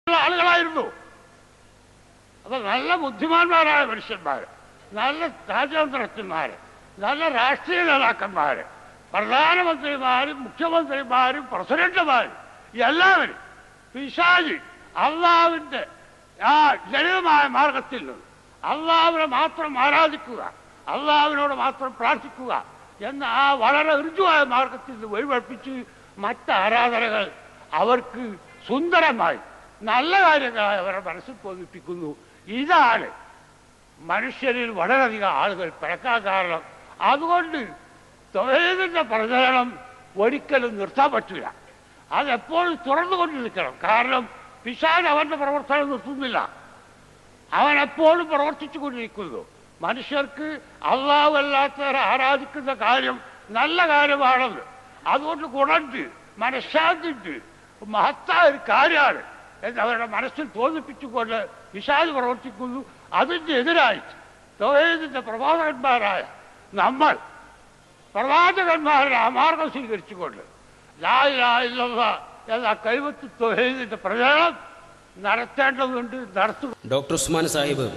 ആളുകളായിരുന്നു അപ്പൊ നല്ല ബുദ്ധിമാന്മാരായ മനുഷ്യന്മാർ നല്ല രാജ്യാന്തരജ്ഞന്മാര് നല്ല രാഷ്ട്രീയ നേതാക്കന്മാര് പ്രധാനമന്ത്രിമാരും മുഖ്യമന്ത്രിമാരും പ്രസിഡന്റുമാരും എല്ലാവരും പിശാജി അള്ളാവിന്റെ ആ ലളിതമായ മാർഗത്തിൽ നിന്ന് അള്ളാവിനെ മാത്രം ആരാധിക്കുക അള്ളാവിനോട് മാത്രം പ്രാർത്ഥിക്കുക എന്ന ആ വളരെ ഋജുവായ മാർഗത്തിൽ നിന്ന് വഴിപഴിപ്പിച്ച് മറ്റ് ആരാധനകൾ അവർക്ക് സുന്ദരമായി നല്ല കാര്യങ്ങളായി അവരുടെ മനസ്സിൽ തോന്നിപ്പിക്കുന്നു ഇതാണ് മനുഷ്യരിൽ വളരെയധികം ആളുകൾ പിഴക്കാൻ കാരണം അതുകൊണ്ട് തൊഴിലിന്റെ പ്രചരണം ഒരിക്കലും നിർത്താൻ പറ്റില്ല അതെപ്പോഴും തുറന്നുകൊണ്ടിരിക്കണം കാരണം പിശാൻ അവന്റെ പ്രവർത്തനം നിർത്തുന്നില്ല അവൻ എപ്പോഴും പ്രവർത്തിച്ചു കൊണ്ടിരിക്കുന്നു മനുഷ്യർക്ക് അള്ളാഹുവല്ലാത്തവരെ ആരാധിക്കുന്ന കാര്യം നല്ല കാര്യമാണെന്ന് അതുകൊണ്ട് ഗുണമുണ്ട് മനഃശാന്തിണ്ട് മഹത്തായ ഒരു കാര്യമാണ് എന്ന് അവരുടെ മനസ്സിൽ തോന്നിപ്പിച്ചുകൊണ്ട് വിശാൽ പ്രവർത്തിക്കുന്നു അതിൻ്റെ എതിരായിട്ട് തൊഴിലിന്റെ പ്രവാചകന്മാരായ നമ്മൾ പ്രവാചകന്മാരുടെ ആ മാർഗം സ്വീകരിച്ചുകൊണ്ട് ലായില്ല എന്ന കൈവത്ത് തൊഴിലിന്റെ പ്രചരണം നടത്തേണ്ടതുണ്ട് നടത്തുക ഡോക്ടർ ഉസ്മാൻ സാഹിബ്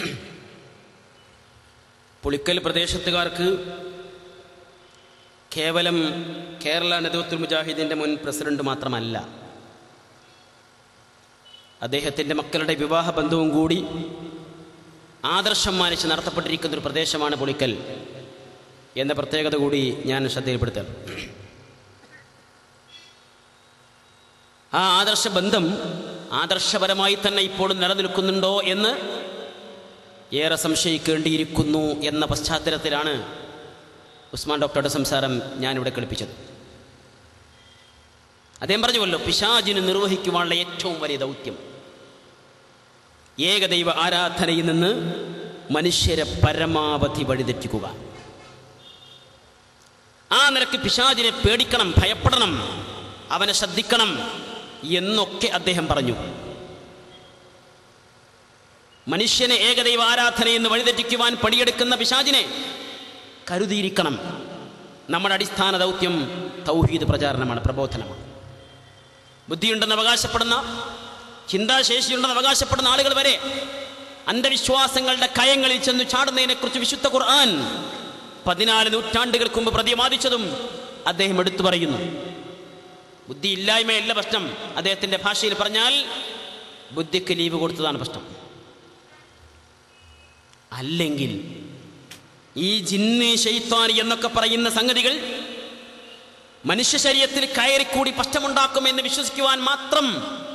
പുളിക്കൽ പ്രദേശത്തുകാർക്ക് കേവലം കേരള നദുത്തുൽ മുജാഹിദിന്റെ മുൻ പ്രസിഡന്റ് മാത്രമല്ല അദ്ദേഹത്തിൻ്റെ മക്കളുടെ വിവാഹ ബന്ധവും കൂടി ആദർശം മാനിച്ച് നടത്തപ്പെട്ടിരിക്കുന്ന ഒരു പ്രദേശമാണ് പുളിക്കൽ എന്ന പ്രത്യേകത കൂടി ഞാൻ ശ്രദ്ധയിൽപ്പെടുത്താം ആ ആദർശ ബന്ധം ആദർശപരമായി തന്നെ ഇപ്പോഴും നിലനിൽക്കുന്നുണ്ടോ എന്ന് ഏറെ സംശയിക്കേണ്ടിയിരിക്കുന്നു എന്ന പശ്ചാത്തലത്തിലാണ് ഉസ്മാൻ ഡോക്ടറുടെ സംസാരം ഞാനിവിടെ കളിപ്പിച്ചത് അദ്ദേഹം പറഞ്ഞുവല്ലോ പിശാജിന് നിർവഹിക്കുവാനുള്ള ഏറ്റവും വലിയ ദൗത്യം ഏകദൈവ ആരാധനയിൽ നിന്ന് മനുഷ്യരെ പരമാവധി വഴിതെറ്റിക്കുക ആ നിലക്ക് പിശാജിനെ പേടിക്കണം ഭയപ്പെടണം അവനെ ശ്രദ്ധിക്കണം എന്നൊക്കെ അദ്ദേഹം പറഞ്ഞു മനുഷ്യനെ ഏകദൈവ ആരാധനയെന്ന് വഴിതെറ്റിക്കുവാൻ പണിയെടുക്കുന്ന പിശാജിനെ കരുതിയിരിക്കണം നമ്മുടെ അടിസ്ഥാന ദൗത്യം തൗഹീദ് പ്രചാരണമാണ് പ്രബോധനമാണ് ബുദ്ധിയുണ്ടെന്ന് അവകാശപ്പെടുന്ന ചിന്താശേഷിയുണ്ടെന്ന് അവകാശപ്പെടുന്ന ആളുകൾ വരെ അന്ധവിശ്വാസങ്ങളുടെ കയങ്ങളിൽ ചെന്ന് ചാടുന്നതിനെക്കുറിച്ച് വിശുദ്ധ ഖുർആൻ പതിനാല് നൂറ്റാണ്ടുകൾക്ക് മുമ്പ് പ്രതിപാദിച്ചതും അദ്ദേഹം എടുത്തു പറയുന്നു ബുദ്ധിയില്ലായ്മയല്ല പ്രശ്നം അദ്ദേഹത്തിൻ്റെ ഭാഷയിൽ പറഞ്ഞാൽ ബുദ്ധിക്ക് ലീവ് കൊടുത്തതാണ് പ്രശ്നം അല്ലെങ്കിൽ ഈ ജിന്ന് ഷെയ്ത്താൻ എന്നൊക്കെ പറയുന്ന സംഗതികൾ മനുഷ്യ ശരീരത്തിൽ കയറിക്കൂടി പ്രശ്നമുണ്ടാക്കുമെന്ന് വിശ്വസിക്കുവാൻ മാത്രം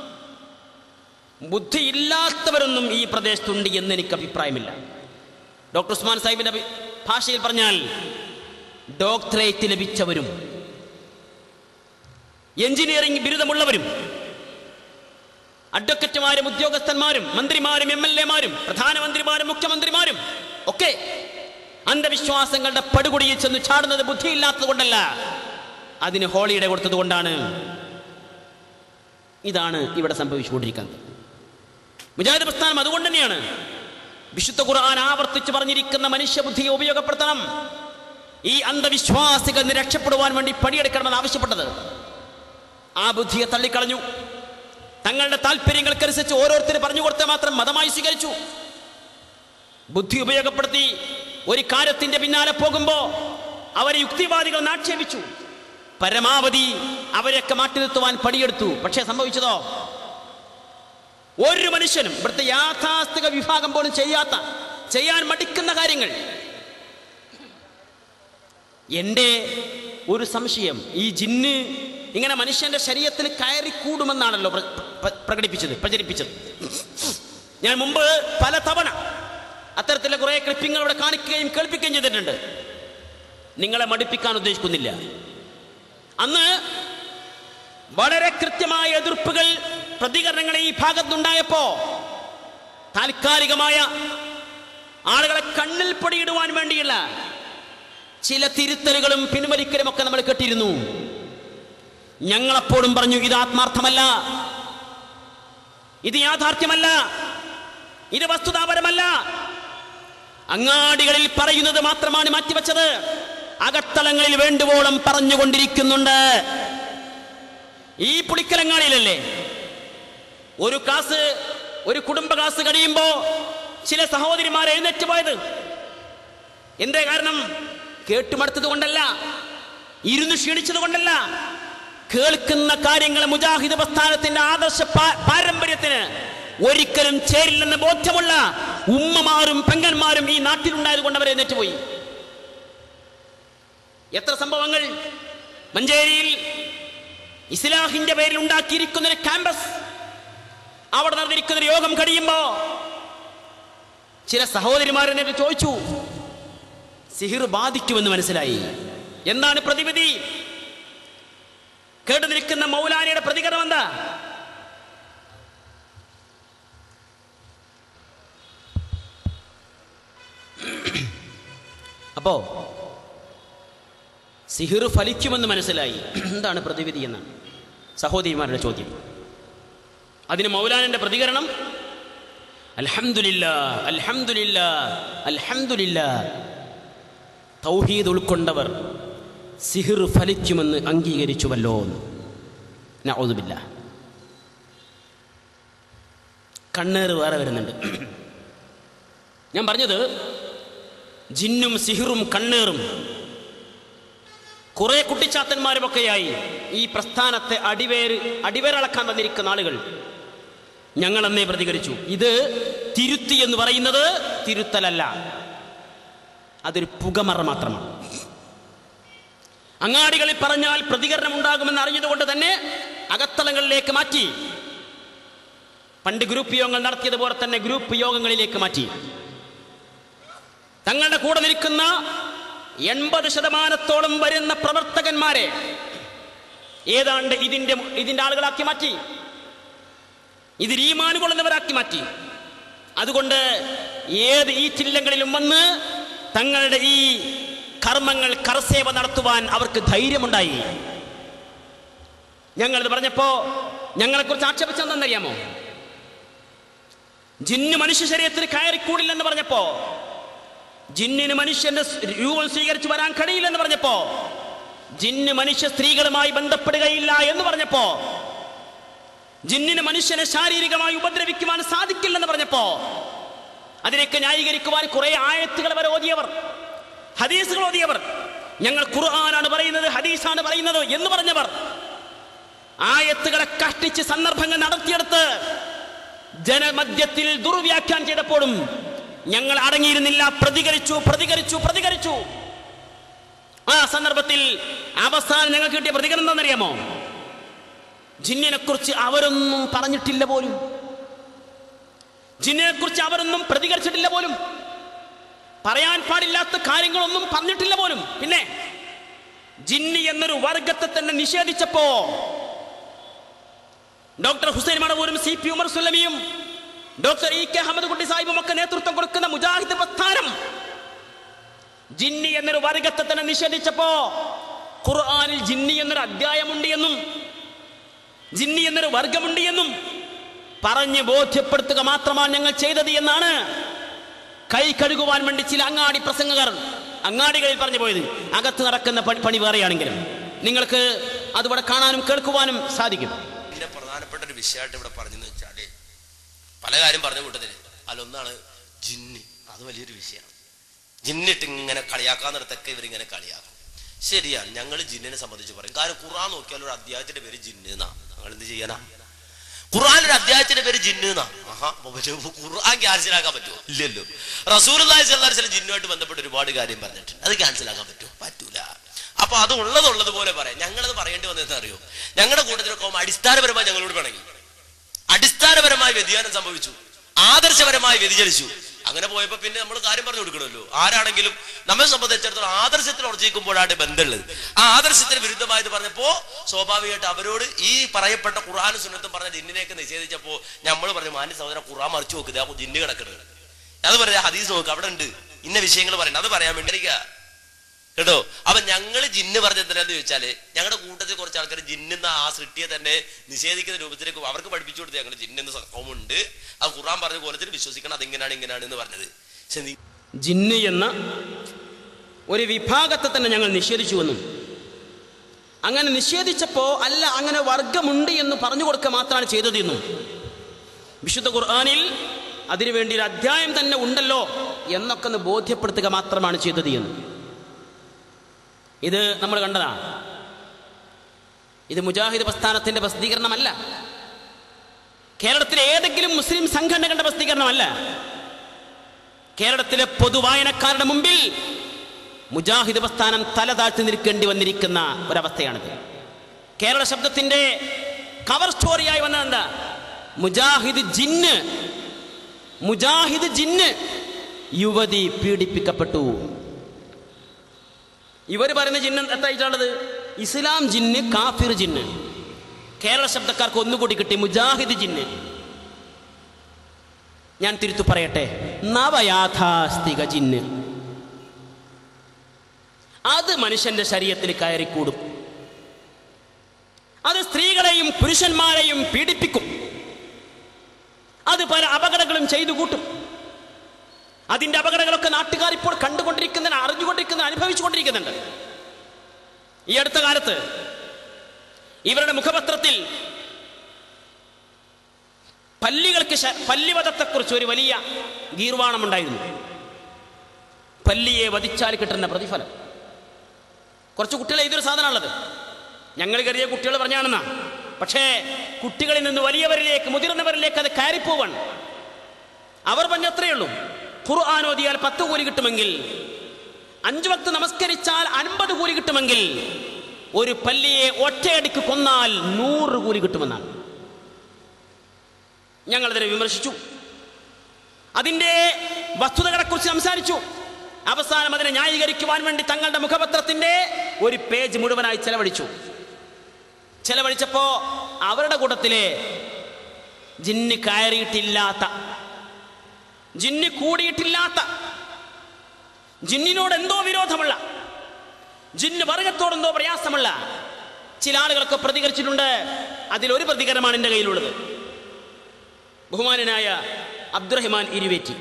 ബുദ്ധിയില്ലാത്തവരൊന്നും ഈ പ്രദേശത്തുണ്ട് എന്ന് എനിക്ക് അഭിപ്രായമില്ല ഡോക്ടർ ഉസ്മാൻ സാഹിബിന്റെ അഭി- ഭാഷയിൽ പറഞ്ഞാൽ ഡോക്ടറേറ്റ് ലഭിച്ചവരും എഞ്ചിനീയറിംഗ് ബിരുദമുള്ളവരും അഡ്വക്കറ്റുമാരും ഉദ്യോഗസ്ഥന്മാരും മന്ത്രിമാരും എം എൽ എമാരും പ്രധാനമന്ത്രിമാരും മുഖ്യമന്ത്രിമാരും ഒക്കെ അന്ധവിശ്വാസങ്ങളുടെ പടുകുടിയിൽ ചെന്ന് ചാടുന്നത് ബുദ്ധിയില്ലാത്തത് കൊണ്ടല്ല അതിന് ഹോളിഡേ കൊടുത്തത് കൊണ്ടാണ് ഇതാണ് ഇവിടെ സംഭവിച്ചുകൊണ്ടിരിക്കുന്നത് മുജാഹിദ് പ്രസ്ഥാനം അതുകൊണ്ട് തന്നെയാണ് വിശുദ്ധ ഖുർആൻ ആവർത്തിച്ച് പറഞ്ഞിരിക്കുന്ന മനുഷ്യബുദ്ധിയെ ഉപയോഗപ്പെടുത്തണം ഈ അന്ധവിശ്വാസികൾ നിന്ന് രക്ഷപ്പെടുവാൻ വേണ്ടി പണിയെടുക്കണമെന്ന് ആവശ്യപ്പെട്ടത് ആ ബുദ്ധിയെ തള്ളിക്കളഞ്ഞു തങ്ങളുടെ താല്പര്യങ്ങൾക്കനുസരിച്ച് ഓരോരുത്തർ പറഞ്ഞു കൊടുത്ത മാത്രം മതമായി സ്വീകരിച്ചു ബുദ്ധി ഉപയോഗപ്പെടുത്തി ഒരു കാര്യത്തിന്റെ പിന്നാലെ പോകുമ്പോ അവരെ യുക്തിവാദികൾ ആക്ഷേപിച്ചു പരമാവധി അവരെയൊക്കെ മാറ്റി നിർത്തുവാൻ പണിയെടുത്തു പക്ഷേ സംഭവിച്ചതോ ഒരു മനുഷ്യനും ഇവിടുത്തെ യാഥാസ്ഥിക വിഭാഗം പോലും ചെയ്യാത്ത ചെയ്യാൻ മടിക്കുന്ന കാര്യങ്ങൾ എൻ്റെ ഒരു സംശയം ഈ ജിന്ന് ഇങ്ങനെ മനുഷ്യന്റെ ശരീരത്തിൽ കയറി കൂടുമെന്നാണല്ലോ പ്ര- പ്ര- പ്രകടിപ്പിച്ചത് പ്രചരിപ്പിച്ചത് ഞാൻ മുമ്പ് പല തവണ അത്തരത്തിലുള്ള കുറേ ക്ലിപ്പിങ്ങൾ ഇവിടെ കാണിക്കുകയും കേൾപ്പിക്കുകയും ചെയ്തിട്ടുണ്ട് നിങ്ങളെ മടിപ്പിക്കാൻ ഉദ്ദേശിക്കുന്നില്ല അന്ന് വളരെ കൃത്യമായ എതിർപ്പുകൾ പ്രതികരണങ്ങൾ ഈ ഭാഗത്തുണ്ടായപ്പോ താൽക്കാലികമായ ആളുകളെ കണ്ണിൽ പൊടിയിടുവാൻ വേണ്ടിയുള്ള ചില തിരുത്തലുകളും പിൻവലിക്കലും ഒക്കെ നമ്മൾ കേട്ടിരുന്നു ഞങ്ങളെപ്പോഴും പറഞ്ഞു ഇത് ആത്മാർത്ഥമല്ല ഇത് യാഥാർത്ഥ്യമല്ല ഇത് വസ്തുതാപരമല്ല അങ്ങാടികളിൽ പറയുന്നത് മാത്രമാണ് മാറ്റിവെച്ചത് അകത്തളങ്ങളിൽ വേണ്ടുവോളം പറഞ്ഞുകൊണ്ടിരിക്കുന്നുണ്ട് ഈ പുളിക്കലങ്ങാടിയിലല്ലേ ഒരു ക്ലാസ് ഒരു കുടുംബ ക്ലാസ് കഴിയുമ്പോ ചില സഹോദരിമാർ എഴുന്നേറ്റ് പോയത് എന്തേ കാരണം കേട്ടുമടുത്തത് കൊണ്ടല്ല ഇരുന്ന് ക്ഷീണിച്ചത് കൊണ്ടല്ല കേൾക്കുന്ന കാര്യങ്ങൾ മുജാഹിദ് പ്രസ്ഥാനത്തിന്റെ ആദർശ പാ- പാരമ്പര്യത്തിന് ഒരിക്കലും ചേരില്ലെന്ന് ബോധ്യമുള്ള ഉമ്മമാരും പെങ്ങന്മാരും ഈ നാട്ടിലുണ്ടായത് കൊണ്ട് അവർ എഴുന്നേറ്റ് പോയി എത്ര സംഭവങ്ങൾ മഞ്ചേരിയിൽ ഇസ്ലാഹിന്റെ പേരിൽ ഉണ്ടാക്കിയിരിക്കുന്ന ഒരു ക്യാമ്പസ് അവിടെ നടന്നിരിക്കുന്ന ഒരു യോഗം കഴിയുമ്പോ ചില സഹോദരിമാർ എന്നെ ചോദിച്ചു സിഹിർ ബാധിക്കുമെന്ന് മനസ്സിലായി എന്താണ് പ്രതിവിധി കേട്ടു നിൽക്കുന്ന മൗലാനയുടെ പ്രതികരണം എന്താ അപ്പോ സിഹിർ ഫലിക്കുമെന്ന് മനസ്സിലായി എന്താണ് പ്രതിവിധി എന്നാണ് സഹോദരിമാരുടെ ചോദ്യം അതിന് മൗലാനന്റെ പ്രതികരണം അൽഹംദുലില്ല അൽഹംദുലില്ല അൽഹംദുലില്ല തൗഹീദ് ഉൾക്കൊണ്ടവർ സിഹിർ ഫലിക്കുമെന്ന് അംഗീകരിച്ചുവല്ലോ നൗദുബില്ല കണ്ണേറ് വേറെ വരുന്നുണ്ട് ഞാൻ പറഞ്ഞത് ജിന്നും സിഹിറും കണ്ണേറും കുറെ കുട്ടിച്ചാത്തന്മാരുമൊക്കെയായി ഈ പ്രസ്ഥാനത്തെ അടിവേര് അടിവേരളക്കാൻ വന്നിരിക്കുന്ന ആളുകൾ ഞങ്ങൾ അന്നേ പ്രതികരിച്ചു ഇത് തിരുത്തി എന്ന് പറയുന്നത് തിരുത്തലല്ല അതൊരു പുകമറ മാത്രമാണ് അങ്ങാടികളിൽ പറഞ്ഞാൽ പ്രതികരണം ഉണ്ടാകുമെന്ന് അറിഞ്ഞതുകൊണ്ട് തന്നെ അകത്തളങ്ങളിലേക്ക് മാറ്റി പണ്ട് ഗ്രൂപ്പ് യോഗങ്ങൾ നടത്തിയതുപോലെ തന്നെ ഗ്രൂപ്പ് യോഗങ്ങളിലേക്ക് മാറ്റി തങ്ങളുടെ കൂടെ നിൽക്കുന്ന എൺപത് ശതമാനത്തോളം വരുന്ന പ്രവർത്തകന്മാരെ ഏതാണ്ട് ഇതിന്റെ ഇതിന്റെ ആളുകളാക്കി മാറ്റി ഇത് ഈമാൻ കൊള്ളുന്നവരാക്കി മാറ്റി അതുകൊണ്ട് ഏത് ഈ ചില്ലങ്ങളിലും വന്ന് തങ്ങളുടെ ഈ കർമ്മങ്ങൾ കർസേവ നടത്തുവാൻ അവർക്ക് ധൈര്യമുണ്ടായി ഞങ്ങളിത് പറഞ്ഞപ്പോ ഞങ്ങളെക്കുറിച്ച് ആക്ഷേപിച്ചെന്തെന്നറിയാമോ ജിന്ന് മനുഷ്യ ശരീരത്തിൽ കയറിക്കൂടില്ലെന്ന് പറഞ്ഞപ്പോ ജിന്നിന് മനുഷ്യന്റെ സ് രൂപം സ്വീകരിച്ചു വരാൻ കഴിയില്ലെന്ന് പറഞ്ഞപ്പോ ജിന്ന് മനുഷ്യ സ്ത്രീകളുമായി ബന്ധപ്പെടുകയില്ല എന്ന് പറഞ്ഞപ്പോ ജിന്നിന് മനുഷ്യനെ ശാരീരികമായി ഉപദ്രവിക്കുവാൻ സാധിക്കില്ലെന്ന് പറഞ്ഞപ്പോ അതിനൊക്കെ ന്യായീകരിക്കുവാൻ കുറെ ആയത്തുകൾ വരെ ഓതിയവർ ഹദീസുകൾ ഓതിയവർ ഞങ്ങൾ ഖുർആനാണ് പറയുന്നത് ഹദീസാണ് പറയുന്നത് എന്ന് പറഞ്ഞവർ ആയത്തുകളെ കഷ്ടിച്ച് സന്ദർഭങ്ങൾ നടത്തിയെടുത്ത് ജനമധ്യത്തിൽ ദുർവ്യാഖ്യാനം ചെയ്തപ്പോഴും ഞങ്ങൾ അടങ്ങിയിരുന്നില്ല പ്രതികരിച്ചു പ്രതികരിച്ചു പ്രതികരിച്ചു ആ സന്ദർഭത്തിൽ അവസാനം ഞങ്ങൾക്ക് കിട്ടിയ പ്രതികരണം എന്താണെന്നറിയാമോ ജിന്നിനെ കുറിച്ച് അവരൊന്നും പറഞ്ഞിട്ടില്ല പോലും ജിന്നിനെ കുറിച്ച് അവരൊന്നും പ്രതികരിച്ചിട്ടില്ല പോലും പറയാൻ പാടില്ലാത്ത കാര്യങ്ങളൊന്നും പറഞ്ഞിട്ടില്ല പോലും പിന്നെ ജിന്നി എന്നൊരു വർഗത്തെ തന്നെ നിഷേധിച്ചപ്പോ ഡോക്ടർ ഹുസൈൻ മടവൂരും സി പി ഉമർ സുല്ലമിയും doctor E K Ahammed Kutty സാഹിബും ഒക്കെ നേതൃത്വം കൊടുക്കുന്ന മുജാഹിദ് പ്രസ്ഥാനം ജിന്നി എന്നൊരു വർഗത്തെ തന്നെ നിഷേധിച്ചപ്പോ ഖുർആനിൽ ജിന്നി എന്നൊരു അധ്യായമുണ്ട് എന്നും ജിന്നി എന്നൊരു വർഗമുണ്ട് എന്നും പറഞ്ഞ് ബോധ്യപ്പെടുത്തുക മാത്രമാണ് ഞങ്ങൾ ചെയ്തത് എന്നാണ് കൈ കഴുകുവാൻ വേണ്ടി ചില അങ്ങാടി പ്രസംഗകർ അങ്ങാടികളിൽ പറഞ്ഞു പോയത് അകത്ത് നടക്കുന്ന പണി പണി വേറെയാണെങ്കിലും നിങ്ങൾക്ക് അതിവിടെ കാണാനും കേൾക്കുവാനും സാധിക്കും ഇതിന്റെ പ്രധാനപ്പെട്ട ഒരു വിഷയമായിട്ട് ഇവിടെ പറഞ്ഞെന്ന് വെച്ചാല് പല കാര്യം പറഞ്ഞ കൂട്ടത്തില് അതിലൊന്നാണ് ജിന്ന് അത് വലിയൊരു വിഷയമാണ് ജിന്നിട്ട് ഇങ്ങനെ കളിയാക്കാന്നിടത്തൊക്കെ ഇവരിങ്ങനെ കളിയാക്കും ശരിയാണ് ഞങ്ങൾ ജിന്നിനെ സംബന്ധിച്ച് പറയും കാരണം ഖുർആൻ നോക്കിയാൽ ഒരു അധ്യായത്തിന്റെ പേര് ജിന്ന് എന്നാ ഞങ്ങൾ എന്ത് ചെയ്യാനാ ഖുർആൻ ഒരു അധ്യായത്തിന്റെ പേര് ജിന്ന് എന്നാ ആഹാ അപ്പൊ പക്ഷേ ഖുർആൻ ക്യാൻസലാക്കാൻ പറ്റുമോ ഇല്ലല്ലോ റസൂൽ ചില ജിന്നുമായിട്ട് ബന്ധപ്പെട്ട് ഒരുപാട് കാര്യം പറഞ്ഞിട്ടുണ്ട് അത് ക്യാൻസലാക്കാൻ പറ്റുമോ പറ്റൂല അപ്പൊ അത് ഉള്ളതുള്ളത് പോലെ പറയാം ഞങ്ങളത് പറയേണ്ടി വന്നത് അറിയോ ഞങ്ങളുടെ കൂട്ടത്തിലൊക്കെ ആവുമ്പോ അടിസ്ഥാനപരമായി ഞങ്ങളോട് പിണങ്ങി അടിസ്ഥാനപരമായി വ്യതിയാനം സംഭവിച്ചു ആദർശപരമായി വ്യതിചലിച്ചു അങ്ങനെ പോയപ്പോ പിന്നെ നമ്മൾ കാര്യം പറഞ്ഞു കൊടുക്കണമല്ലോ ആരാണെങ്കിലും നമ്മെ സംബന്ധിച്ചിടത്തോളം ആദർശത്തിൽ ഉറച്ചിരിക്കുമ്പോഴാണ് ബന്ധമുള്ളത് ആ ആദർശത്തിന് വിരുദ്ധമായത് പറഞ്ഞപ്പോ സ്വാഭാവികമായിട്ട് അവരോട് ഈ പറയപ്പെട്ട ഖുർആാനും സുന്നത്തും പറഞ്ഞ ജിന്നിനെയൊക്കെ നിഷേധിച്ചപ്പോ നമ്മൾ പറഞ്ഞു മാന്യ സഹോദരൻ ഖുർആൻ മറിച്ചു നോക്കുക ആ ജിന്ന് കിടക്കുന്നത് അത് പറയാ ഹദീസ് നോക്കുക അവിടെ ഉണ്ട് ഇന്ന വിഷയങ്ങൾ പറയണ്ട അത് പറയാൻ വേണ്ടി ഇരിക്കുക. കേട്ടോ അപ്പൊ ഞങ്ങൾ ജിന്ന് പറഞ്ഞെന്തിനാന്ന് ചോദിച്ചാല് ഞങ്ങളുടെ കൂട്ടത്തിൽ കുറച്ച് ആൾക്കാർ ജിന്നെന്ന ആ സൃഷ്ടിയെ തന്നെ നിഷേധിക്കുന്ന രൂപത്തിലേക്ക് അവർക്ക് പഠിപ്പിച്ചു കൊടുത്ത് ഞങ്ങൾ ജിന്നെന്ന സംഭവമുണ്ട് ആ ഖുർആൻ പറഞ്ഞ കോലത്തിൽ വിശ്വസിക്കണം അതിങ്ങനെയാണ് ഇങ്ങനെയാണ് എന്ന് പറഞ്ഞത് പക്ഷെ നീ ജിന്ന് എന്ന ഒരു വിഭാഗത്തെ തന്നെ ഞങ്ങൾ നിഷേധിച്ചുവെന്നും അങ്ങനെ നിഷേധിച്ചപ്പോ അല്ല അങ്ങനെ വർഗമുണ്ട് എന്ന് പറഞ്ഞു കൊടുക്കുക മാത്രമാണ് ചെയ്തതെന്നും വിശുദ്ധ ഖുർആാനിൽ അതിനുവേണ്ടി ഒരു അധ്യായം തന്നെ ഉണ്ടല്ലോ എന്നൊക്കെ ഒന്ന് ബോധ്യപ്പെടുത്തുക മാത്രമാണ് ചെയ്തത് എന്ന് ഇത് നമ്മൾ കണ്ടതാണ് ഇത് മുജാഹിദ് പ്രസ്ഥാനത്തിന്റെ പ്രസിദ്ധീകരണമല്ല കേരളത്തിലെ ഏതെങ്കിലും മുസ്ലിം സംഘടനകളുടെ പ്രസിദ്ധീകരണമല്ല കേരളത്തിലെ പൊതുവായനക്കാരുടെ മുമ്പിൽ മുജാഹിദ് പ്രസ്ഥാനം തല താഴ്ത്തി നിൽക്കേണ്ടി വന്നിരിക്കുന്ന ഒരവസ്ഥയാണിത് കേരള ശബ്ദത്തിന്റെ കവർ സ്റ്റോറിയായി വന്നത് എന്താ മുജാഹിദ് ജിന്ന് മുജാഹിദ് ജിന്ന് യുവതി പീഡിപ്പിക്കപ്പെട്ടു ഇവർ പറയുന്ന ജിന്ന് എത്തായിട്ടുള്ളത് ഇസ്ലാം ജിന്ന് കാഫിർ ജിന്ന് കേരള ശബ്ദക്കാർക്ക് ഒന്നുകൂടി കിട്ടി മുജാഹിദ് ജിന്ന് ഞാൻ തിരുത്തു പറയട്ടെ നവയാഥാസ്തിക ജിന്ന് അത് മനുഷ്യന്റെ ശരീരത്തിൽ കയറിക്കൂടും അത് സ്ത്രീകളെയും പുരുഷന്മാരെയും പീഡിപ്പിക്കും അത് പല അപകടങ്ങളും ചെയ്തു കൂട്ടും അതിന്റെ അപകടങ്ങളൊക്കെ നാട്ടുകാർ ഇപ്പോൾ കണ്ടുകൊണ്ടിരിക്കുന്ന അറിഞ്ഞുകൊണ്ടിരിക്കുന്ന അനുഭവിച്ചുകൊണ്ടിരിക്കുന്നുണ്ട് ഈ അടുത്ത കാലത്ത് ഇവരുടെ മുഖപത്രത്തിൽ പല്ലികൾക്ക് ശ- പല്ലിവധത്തെക്കുറിച്ച് ഒരു വലിയ ഗീർവാണമുണ്ടായിരുന്നു പല്ലിയെ വധിച്ചാൽ കിട്ടുന്ന പ്രതിഫലം കുറച്ച് കുട്ടികളെ ഇതൊരു സാധനമുള്ളത് ഞങ്ങൾ കരുതിയ കുട്ടികൾ പറഞ്ഞാണെന്നാ പക്ഷേ കുട്ടികളിൽ നിന്ന് വലിയവരിലേക്ക് മുതിർന്നവരിലേക്ക് അത് കയറിപ്പോവാണ് അവർ പറഞ്ഞത്രയേ ഉള്ളൂ ഖുർആൻ ഓതിയാൽ പത്ത് കൂലി കിട്ടുമെങ്കിൽ അഞ്ചു വക്ത് നമസ്കരിച്ചാൽ അൻപത് കൂലി കിട്ടുമെങ്കിൽ ഒരു പല്ലിയെ ഒറ്റയടിക്ക് കൊന്നാൽ നൂറ് കൂലി കിട്ടുമെന്നാണ് ഞങ്ങൾ അതിനെ വിമർശിച്ചു അതിന്റെ വസ്തുതകളെക്കുറിച്ച് സംസാരിച്ചു അവസാനം അതിനെ ന്യായീകരിക്കുവാൻ വേണ്ടി തങ്ങളുടെ മുഖപത്രത്തിന്റെ ഒരു പേജ് മുഴുവനായി ചെലവഴിച്ചു ചെലവഴിച്ചപ്പോ അവരുടെ കൂട്ടത്തിലെ ജിന്ന് കയറിയിട്ടില്ലാത്ത ജിന്ന് കൂടിയിട്ടില്ലാത്ത ജിന്നിനോട് എന്തോ വിരോധമുള്ള ജിന്ന് വർഗത്തോട് എന്തോ പ്രയാസമുള്ള ചില ആളുകളൊക്കെ പ്രതികരിച്ചിട്ടുണ്ട് അതിലൊരു പ്രതികരണമാണ് എൻ്റെ കയ്യിലുള്ളത് ബഹുമാനനായ അബ്ദുറഹിമാൻ ഇരുവേറ്റി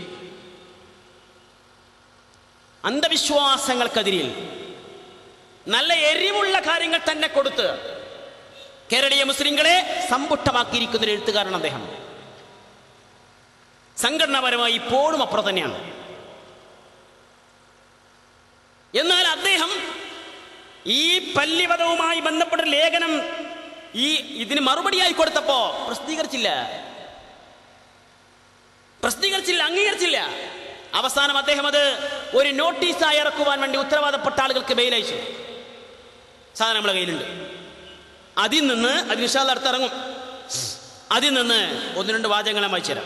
അന്ധവിശ്വാസങ്ങൾക്കെതിരിൽ നല്ല എരിവുള്ള കാര്യങ്ങൾ തന്നെ കൊടുത്ത് കേരളീയ മുസ്ലിങ്ങളെ സമ്പുഷ്ടമാക്കിയിരിക്കുന്ന ഒരു എഴുത്തുകാരൻ അദ്ദേഹം സംഘടനാപരമായി ഇപ്പോഴും അപ്പുറം തന്നെയാണ് എന്നാൽ അദ്ദേഹം ഈ പല്ലിവധവുമായി ബന്ധപ്പെട്ട ലേഖനം ഈ ഇതിന് മറുപടിയായി കൊടുത്തപ്പോ പ്രസിദ്ധീകരിച്ചില്ല പ്രസിദ്ധീകരിച്ചില്ല അംഗീകരിച്ചില്ല അവസാനം അദ്ദേഹം അത് ഒരു നോട്ടീസായി ഇറക്കുവാൻ വേണ്ടി ഉത്തരവാദപ്പെട്ട ആളുകൾക്ക് മെയിൽ അയച്ചു സാധനം നമ്മുടെ കയ്യിലുണ്ട് അതിൽ നിന്ന് അത് വിശാല അടുത്ത് ഇറങ്ങും അതിൽ നിന്ന് ഒന്ന് രണ്ട് വാചകങ്ങൾ ഞാൻ വായിച്ചുതരാം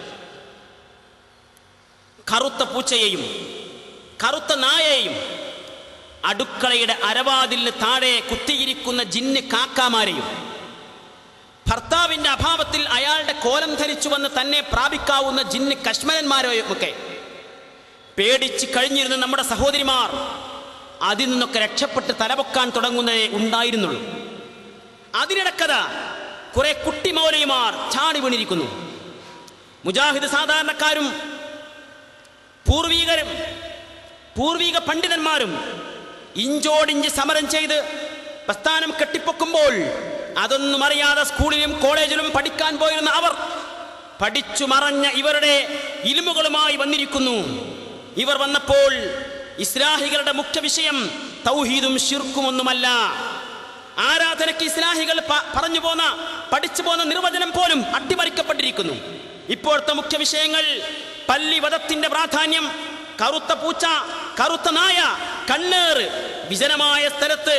കറുത്ത പൂച്ചയെയും കറുത്ത നായയെയും അടുക്കളയുടെ അരവാതിലിന് താഴെ കുത്തിയിരിക്കുന്ന ജിന്ന് കാക്കാമാരെയും ഭർത്താവിന്റെ അഭാവത്തിൽ അയാളുടെ കോലം ധരിച്ചു വന്ന് തന്നെ പ്രാപിക്കാവുന്ന ജിന്ന് കശ്മലന്മാരെയും ഒക്കെ പേടിച്ച് കഴിഞ്ഞിരുന്ന നമ്മുടെ സഹോദരിമാർ അതിൽ നിന്നൊക്കെ രക്ഷപ്പെട്ട് തലപൊക്കാൻ തുടങ്ങുന്നതേ ഉണ്ടായിരുന്നുള്ളൂ അതിനിടക്കത കുറെ കുട്ടിമൗലയിമാർ ചാടി വീണിരിക്കുന്നു മുജാഹിദ് സാധാരണക്കാരും പൂർവീകരും പൂർവീക പണ്ഡിതന്മാരും ഇഞ്ചോടിഞ്ച് സമരം ചെയ്ത് പ്രസ്ഥാനം കെട്ടിപ്പൊക്കുമ്പോൾ അതൊന്നും അറിയാതെ സ്കൂളിലും കോളേജിലും പഠിക്കാൻ പോയിരുന്ന അവർ പഠിച്ചു മറഞ്ഞ ഇവരുടെ ഇലുമുകളുമായി വന്നിരിക്കുന്നു ഇവർ വന്നപ്പോൾ ഇസ്ലാഹികളുടെ മുഖ്യ വിഷയം തൗഹീദും ഷിർക്കുമൊന്നുമല്ല ആരാധനയ്ക്ക് ഇസ്ലാഹികൾ പ- പറഞ്ഞു പോന്ന പഠിച്ചു പോന്ന നിർവചനം പോലും അട്ടിമറിക്കപ്പെട്ടിരിക്കുന്നു ഇപ്പോഴത്തെ മുഖ്യ വിഷയങ്ങൾ പല്ലി വധത്തിന്റെ പ്രാധാന്യം കറുത്ത പൂച്ച കറുത്ത നായ കണ്ണേറ് വിജനമായ സ്ഥലത്ത്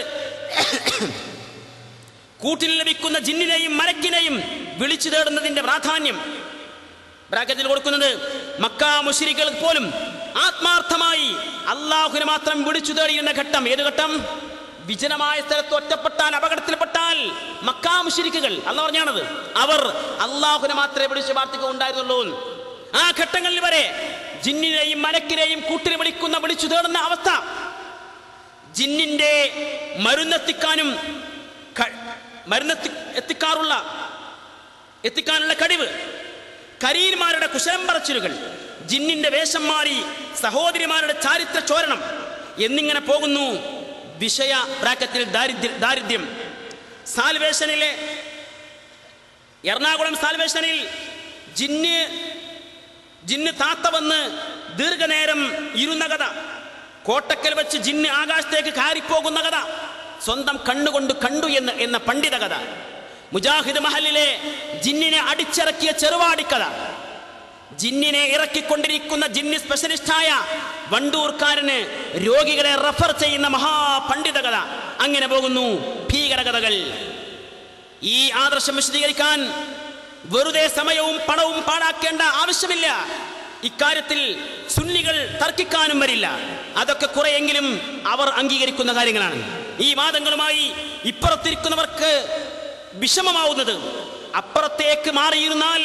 കൂട്ടിൽ ലഭിക്കുന്ന ജിന്നിനെയും മരക്കിനെയും വിളിച്ചു തേടുന്നതിന്റെ പ്രാധാന്യം ബ്രാക്കറ്റിൽ കൊടുക്കുന്നത് മക്കാ മുഷിരികൾ പോലും ആത്മാർത്ഥമായി അള്ളാഹുവിനെ മാത്രം വിളിച്ചു തേടിയുന്ന ഘട്ടം ഏത് ഘട്ടം വിജനമായ സ്ഥലത്ത് ഒറ്റപ്പെട്ടാൽ അപകടത്തിൽപ്പെട്ടാൽ മക്കാ മുഷിരിക്കുകൾ അല്ല പറഞ്ഞാണത് അവർ അള്ളാഹുവിനെ മാത്രമേ വിളിച്ച് പ്രാർത്ഥിക്കുക ഉണ്ടായിരുന്നുള്ളൂ ആ ഘട്ടങ്ങളിൽ വരെ ജിന്നിനെയും മലക്കിനെയും കൂട്ടിൽ വിളിക്കുന്ന വിളിച്ചു തേടുന്ന അവസ്ഥ ജിന്നിന്റെ മരുന്നെത്തിക്കാനും ക- മരുന്നെത്തി എത്തിക്കാറുള്ള എത്തിക്കാനുള്ള കഴിവ് കരീന്മാരുടെ കുശലം പറച്ചിലുകൾ ജിന്നിന്റെ വേഷം മാറി സഹോദരിമാരുടെ ചാരിത്ര ചോരണം എന്നിങ്ങനെ പോകുന്നു വിഷയ ബ്രാക്കറ്റിൽ ദാരിദ്ര്യ ദാരിദ്ര്യം സാൽവേഷനിലെ എറണാകുളം സാൽവേഷനിൽ ജിന്ന് ജിന്ന് താത്ത വന്ന് ദീർഘനേരം ഇരുന്ന കഥ കോട്ടക്കൽ വെച്ച് ജിന്ന് ആകാശത്തേക്ക് കാരിപ്പോകുന്ന കഥ സ്വന്തം കണ്ണുകൊണ്ട് കണ്ടു എന്ന് എന്ന പണ്ഡിത കഥ മുജാഹിദ് മഹലിലെ ജിന്നിനെ അടിച്ചിറക്കിയ ചെറുവാടിക്കഥ ജിന്നിനെ ഇറക്കിക്കൊണ്ടിരിക്കുന്ന ജിന്നി സ്പെഷ്യലിസ്റ്റായ വണ്ടൂർക്കാരന് രോഗികളെ റഫർ ചെയ്യുന്ന മഹാപണ്ഡിത കഥ അങ്ങനെ പോകുന്നു ഭീകരകഥകൾ ഈ ആദർശം വിശദീകരിക്കാൻ വെറുതെ സമയവും പണവും പാഴാക്കേണ്ട ആവശ്യമില്ല ഇക്കാര്യത്തിൽ സുന്നികൾ തർക്കിക്കാനും വരില്ല അതൊക്കെ കുറെയെങ്കിലും അവർ അംഗീകരിക്കുന്ന കാര്യങ്ങളാണ് ഈ വാദങ്ങളുമായി ഇപ്പുറത്തിരിക്കുന്നവർക്ക് വിഷമമാവുന്നത് അപ്പുറത്തേക്ക് മാറിയിരുന്നാൽ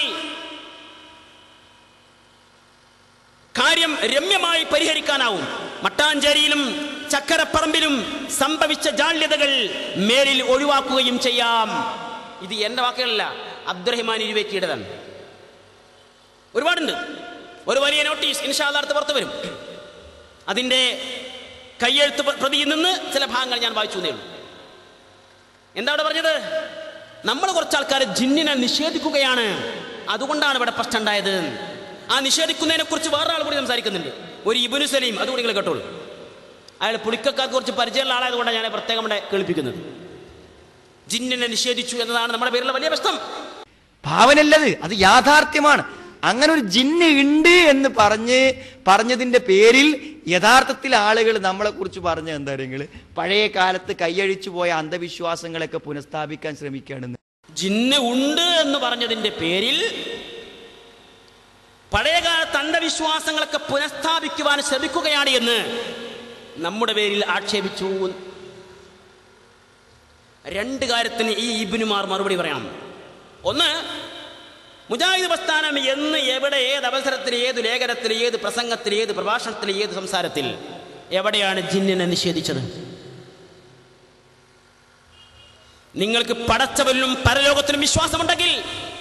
കാര്യം രമ്യമായി പരിഹരിക്കാനാവും മട്ടാഞ്ചേരിയിലും ചക്കരപ്പറമ്പിലും സംഭവിച്ച ജാള്യതകൾ മേലിൽ ഒഴിവാക്കുകയും ചെയ്യാം ഇത് എന്റെ വാക്കുകളല്ല അബ്ദുറഹിമാൻ ഇരുവേക്കിയുടേതാണ് ഒരുപാടുണ്ട് ഒരു വലിയ നോട്ടീസ് ഇൻഷാല്ലാർത്ത് പുറത്തു വരും അതിന്റെ കയ്യെഴുത്ത് പ്ര- പ്രതിയിൽ നിന്ന് ചില ഭാഗങ്ങൾ ഞാൻ വായിച്ചു എന്നേ ഉള്ളൂ എന്താ അവിടെ പറഞ്ഞത് നമ്മൾ കുറച്ച് ആൾക്കാർ ജിന്നിനെ നിഷേധിക്കുകയാണ് അതുകൊണ്ടാണ് ഇവിടെ പ്രശ്നം ഉണ്ടായത് ആ നിഷേധിക്കുന്നതിനെ കുറിച്ച് വേറെ ആൾ കൂടി സംസാരിക്കുന്നുണ്ട് ഒരു ഇബുനു സലീം അതുകൂടി നിങ്ങൾ കേട്ടോളൂ അയാൾ പുളിക്കക്കാർക്ക് കുറച്ച് പരിചയമുള്ള ആളായതുകൊണ്ടാണ് ഞാൻ പ്രത്യേകം ഇവിടെ കേൾപ്പിക്കുന്നത് ജിന്നിനെ നിഷേധിച്ചു എന്നതാണ് നമ്മുടെ പേരിലുള്ള വലിയ പ്രശ്നം ഭാവനല്ലത് അത് യാഥാർത്ഥ്യമാണ് അങ്ങനെ ഒരു ജിന്ന് ഉണ്ട് എന്ന് പറഞ്ഞ് പറഞ്ഞതിന്റെ പേരിൽ യഥാർത്ഥത്തിൽ ആളുകൾ നമ്മളെ കുറിച്ച് പറഞ്ഞ എന്താ നിങ്ങൾ പഴയ കാലത്ത് കൈയഴിച്ചു പോയ അന്ധവിശ്വാസങ്ങളൊക്കെ പുനഃസ്ഥാപിക്കാൻ ശ്രമിക്കുകയാണെന്ന് ജിന്ന് ഉണ്ട് എന്ന് പറഞ്ഞതിന്റെ പേരിൽ പഴയകാലത്ത് അന്ധവിശ്വാസങ്ങളൊക്കെ പുനഃസ്ഥാപിക്കുവാൻ ശ്രമിക്കുകയാണ് എന്ന് നമ്മുടെ പേരിൽ ആക്ഷേപിച്ചു രണ്ട് കാര്യത്തിന് ഈ ഇബിനുമാർ മറുപടി പറയാം ഒന്ന് മുജാഹിദ് പ്രസ്ഥാനം എന്ന് എവിടെ ഏത് അവസരത്തിൽ ഏത് ലേഖനത്തിൽ ഏത് പ്രസംഗത്തിൽ ഏത് പ്രഭാഷണത്തിൽ ഏത് സംസാരത്തിൽ എവിടെയാണ് ജിന്നിനെ നിഷേധിച്ചത് നിങ്ങൾക്ക് പടച്ചവരിലും പരലോകത്തിലും വിശ്വാസമുണ്ടെങ്കിൽ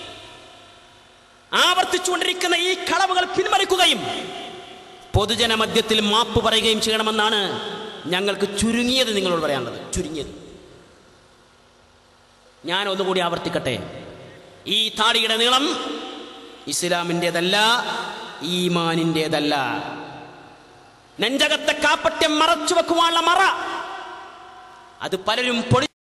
ആവർത്തിച്ചുകൊണ്ടിരിക്കുന്ന ഈ കളവുകൾ പിൻവലിക്കുകയും പൊതുജന മധ്യത്തിൽ മാപ്പ് പറയുകയും ചെയ്യണമെന്നാണ് ഞങ്ങൾക്ക് ചുരുങ്ങിയത് നിങ്ങളോട് പറയാനുള്ളത് ചുരുങ്ങിയത് ഞാൻ ഒന്നുകൂടി ആവർത്തിക്കട്ടെ ഈ താടിയുടെ നീളം ഇസ്ലാമിൻ്റെതല്ല ഈമാനിൻ്റെതല്ല നെഞ്ചകത്തെ കാപ്പട്യം മറച്ചു വെക്കുവാനുള്ള മറ അത് പലരും പൊളി